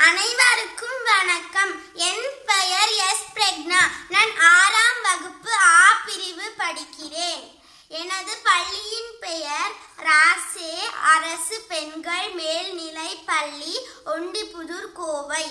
அனைவருக்கும் வணக்கம் என் பெயர் எஸ் பிரக்னா நான் ஆறாம் வகுப்பு ஆ பிரிவு படிக்கிறேன் எனது பள்ளியின் பெயர் ராசே அரசு பெண்கள் மேல்நிலை பள்ளி ஒண்டிப்புதூர் கோவை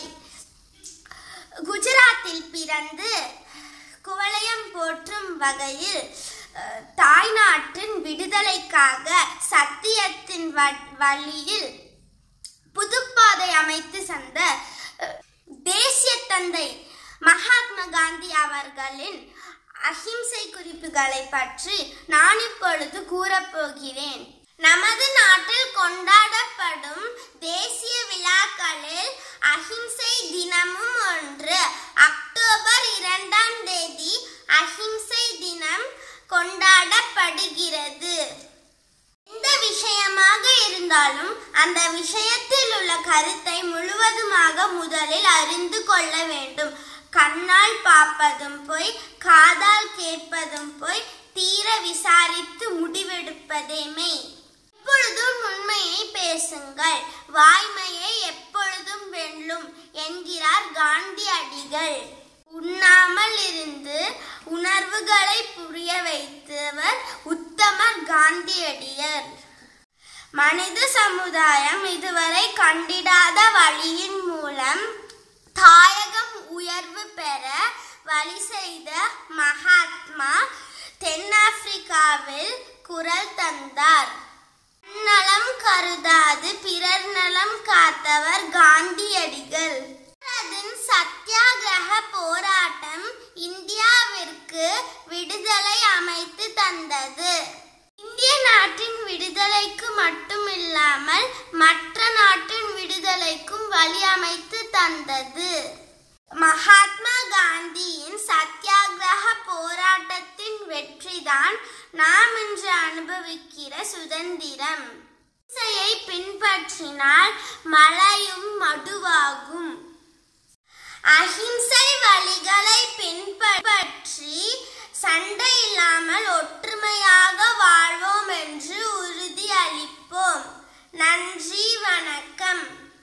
குஜராத்தில் பிறந்து குவளையம் போற்றும் வகையில் அஹ், தாய்நாட்டின் விடுதலைக்காக சத்தியத்தின் வ- வழியில் புதுப்பாதை அமைத்து சந்த அஹ், தேசிய தந்தை மகாத்மா காந்தி அவர்களின் அஹிம்சை குறிப்புகளை பற்றி நான் இப்பொழுது கூறப்போகிறேன் நமது நாட்டில் கொண்டாடப்படும் தேசிய விழாக்களில் அஹிம்சை தினமும் ஒன்று அக்டோபர் இரண்டாம் தேதி அஹிம்சை தினம் கொண்டாடப்படுகிறது எந்த விஷயமாக இருந்தாலும் அந்த விஷயத்தில் உள்ள கருத்தை முழுவதுமாக முதலில் அறிந்து கொள்ள வேண்டும் கண்ணால் பார்ப்பதும் போய் காதால் கேட்பதும் போய் தீர விசாரித்து முடிவெடுப்பதே மெய் எப்பொழுதும் உண்மையை பேசுங்கள் வாய்மையை எப்பொழுதும் வெல்லும் என்கிறார் காந்தியடிகள் உண்ணாமல் இருந்து உணர்வுகளை புரிய வைத்தவர் உத்தமர் காந்தியடியர் மனித சமுதாயம் இதுவரை கண்டிடாத வழியின் மூலம் தாயகம் உயர்வு பெற வழி செய்த மகாத்மா தென்னாப்பிரிக்காவில் குரல் தந்தார் நலம் கருதாது பிறர் நலம் காத்தவர் காந்தியடிகள் அதன் சத்தியாகிரக போராட்டம் இந்தியாவிற்கு விடுதலை அமைத்து தந்தது இந்திய நாட்டின் விடுதலைக்கு மட்டுமில்லாமல் மற்ற நாட்டின் விடுதலைக்கும் வழி அமைத்து தந்தது மகாத்மா காந்தியின் சத்தியாகிரக போராட்டத்தின் வெற்றிதான் நாம் இன்று அனுபவிக்கிற சுதந்திரம் அஹிம்சையை பின்பற்றினால் மழையும் மடுவாகும் அஹிம்சை வழிகளை பின்பற்றி சண்டை இல்லாமல் ஒற்றுமையாக வாழ்வோம் என்று உறுதி அளிப்போம் நன்றி வணக்கம்